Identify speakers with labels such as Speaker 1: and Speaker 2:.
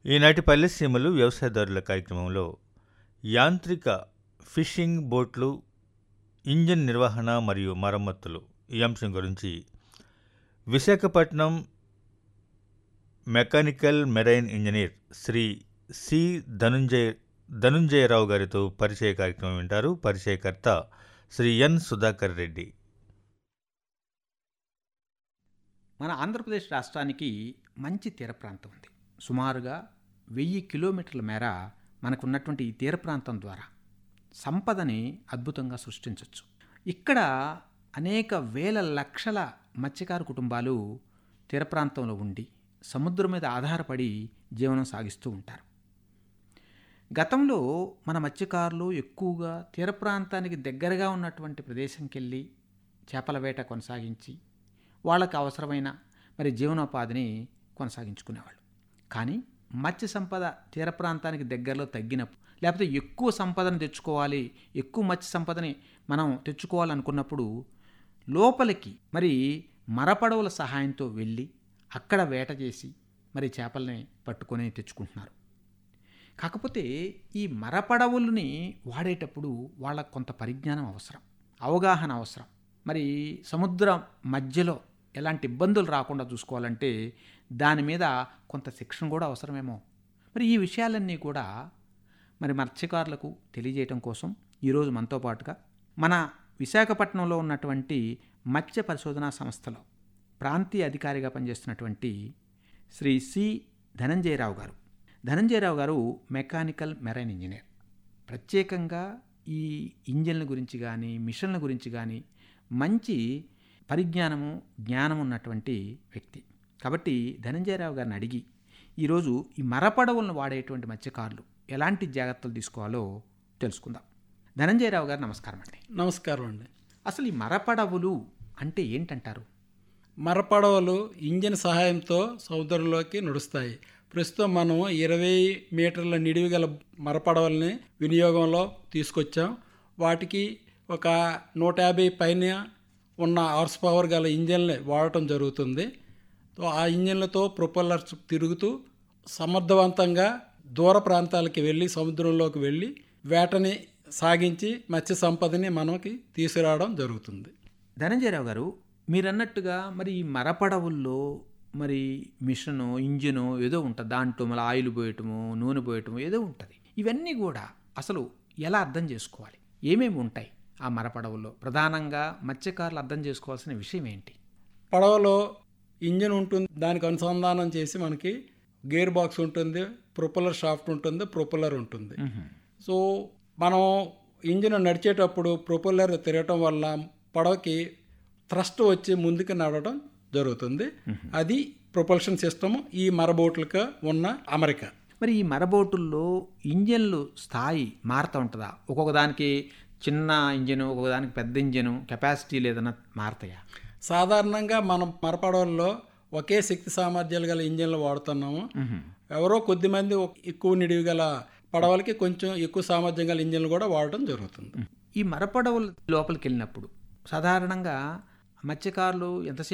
Speaker 1: ఈనాటి పల్లెసీమలు వ్యవసాయదారుల కార్యక్రమంలో యాంత్రిక ఫిషింగ్ బోట్లు ఇంజన్ నిర్వహణ మరియు మరమ్మతులు ఈ అంశం గురించి Visakhapatnam mechanical marine engineer Shri C Dhanunjaya Dhanunjayarao గారితో పరిచయ కార్యక్రమం వింటారు పరిచయకర్త శ్రీ ఎన్ సుధాకర్ రెడ్డి
Speaker 2: మన ఆంధ్రప్రదేశ్ రాష్ట్రానికి మంచి తీర ప్రాంతం ఉంది సుమారుగా వెయ్యి కిలోమీటర్ల మేర మనకున్నటువంటి ఈ తీర ప్రాంతం ద్వారా సంపదని అద్భుతంగా సృష్టించవచ్చు ఇక్కడ అనేక వేల లక్షల మత్స్యకారు కుటుంబాలు తీర ప్రాంతంలో ఉండి సముద్రం మీద ఆధారపడి జీవనం సాగిస్తూ ఉంటారు గతంలో మన మత్స్యకారులు ఎక్కువగా తీర ప్రాంతానికి దగ్గరగా ఉన్నటువంటి ప్రదేశంకి వెళ్ళి చేపల వేట కొనసాగించి వాళ్ళకి అవసరమైన మరి జీవనోపాధిని కొనసాగించుకునేవాళ్ళు కానీ మత్స్య సంపద తీర ప్రాంతానికి దగ్గరలో తగ్గినప్పుడు లేకపోతే ఎక్కువ సంపదను తెచ్చుకోవాలి ఎక్కువ మత్స్య సంపదని మనం తెచ్చుకోవాలనుకున్నప్పుడు లోపలికి మరి మరపడవల సహాయంతో వెళ్ళి అక్కడ వేట చేసి మరి చేపల్ని పట్టుకొని తెచ్చుకుంటున్నారు కాకపోతే ఈ మరపడవుల్ని వాడేటప్పుడు వాళ్ళకు కొంత పరిజ్ఞానం అవసరం అవగాహన అవసరం మరి సముద్రం మధ్యలో ఎలాంటి ఇబ్బందులు రాకుండా చూసుకోవాలంటే దాని మీద కొంత శిక్షణ కూడా అవసరమేమో మరి ఈ విషయాలన్నీ కూడా మరి మత్స్యకారులకు తెలియజేయటం కోసం ఈరోజు మనతో పాటుగా మన విశాఖపట్నంలో ఉన్నటువంటి మత్స్య పరిశోధనా సంస్థలో ప్రాంతీయ అధికారిగా పనిచేస్తున్నటువంటి శ్రీ సి ధనంజయరావు గారు ధనంజయరావు గారు మెకానికల్ మెరైన్ ఇంజనీర్ ప్రత్యేకంగా ఈ ఇంజన్ల గురించి కానీ మిషన్ల గురించి కానీ మంచి పరిజ్ఞానము జ్ఞానం ఉన్నటువంటి వ్యక్తి కాబట్టి ధనంజయరావు గారిని అడిగి ఈరోజు ఈ మరపడవలను వాడేటువంటి మత్స్యకారులు ఎలాంటి జాగ్రత్తలు తీసుకోవాలో తెలుసుకుందాం ధనంజయరావు గారు నమస్కారం అండి
Speaker 3: నమస్కారం అండి
Speaker 2: అసలు ఈ మరపడవులు అంటే ఏంటంటారు
Speaker 3: మరపడవలు ఇంజిన్ సహాయంతో సముద్రంలోకి నడుస్తాయి ప్రస్తుతం మనం ఇరవై మీటర్ల నిడివి గల మరపడవల్ని వినియోగంలో తీసుకొచ్చాం వాటికి ఒక నూట యాభై పైన ఉన్న హార్స్ పవర్ గల ఇంజన్లే వాడటం జరుగుతుంది సో ఆ ఇంజన్లతో ప్రొపల్లర్స్ తిరుగుతూ సమర్థవంతంగా దూర ప్రాంతాలకి వెళ్ళి సముద్రంలోకి వెళ్ళి వేటని సాగించి మత్స్య సంపదని మనకి తీసుకురావడం జరుగుతుంది
Speaker 2: ధనంజయరావు గారు మీరన్నట్టుగా మరి ఈ మరపడవుల్లో మరి మిషను ఇంజిను ఏదో ఉంటుంది దాంట్లో మళ్ళీ ఆయిల్ పోయటము నూనె పోయటము ఏదో ఉంటుంది ఇవన్నీ కూడా అసలు ఎలా అర్థం చేసుకోవాలి ఏమేమి ఉంటాయి ఆ మరపడవుల్లో ప్రధానంగా మత్స్యకారులు అర్థం చేసుకోవాల్సిన విషయం ఏంటి
Speaker 3: పడవలో ఇంజిన్ ఉంటుంది దానికి అనుసంధానం చేసి మనకి గేర్ బాక్స్ ఉంటుంది ప్రొపల్లర్ షాఫ్ట్ ఉంటుంది ప్రొపల్లర్ ఉంటుంది సో మనం ఇంజిన్ నడిచేటప్పుడు ప్రొపల్లర్ తిరగటం వల్ల పడవకి థ్రస్ట్ వచ్చి ముందుకు నడవడం జరుగుతుంది అది ప్రొపల్షన్ సిస్టమ్ ఈ మరబోట్లకు ఉన్న అమరిక
Speaker 2: మరి ఈ మరబోటుల్లో ఇంజన్లు స్థాయి మారుతూ ఉంటుందా ఒక్కొక్క దానికి చిన్న ఇంజను ఒక్కొక్క దానికి పెద్ద ఇంజను కెపాసిటీలు ఏదైనా మారుతాయా
Speaker 3: సాధారణంగా మనం మరపడవల్లో ఒకే శక్తి సామర్థ్యాలు గల ఇంజన్లు వాడుతున్నాము ఎవరో కొద్దిమంది ఒక- ఎక్కువ నిడివి గల పడవలకి కొంచెం ఎక్కువ సామర్థ్యం గల ఇంజన్లు కూడా వాడటం జరుగుతుంది
Speaker 2: ఈ మరపడవుల లోపలికి వెళ్ళినప్పుడు సాధారణంగా మత్స్యకారులు ఎంతసేపు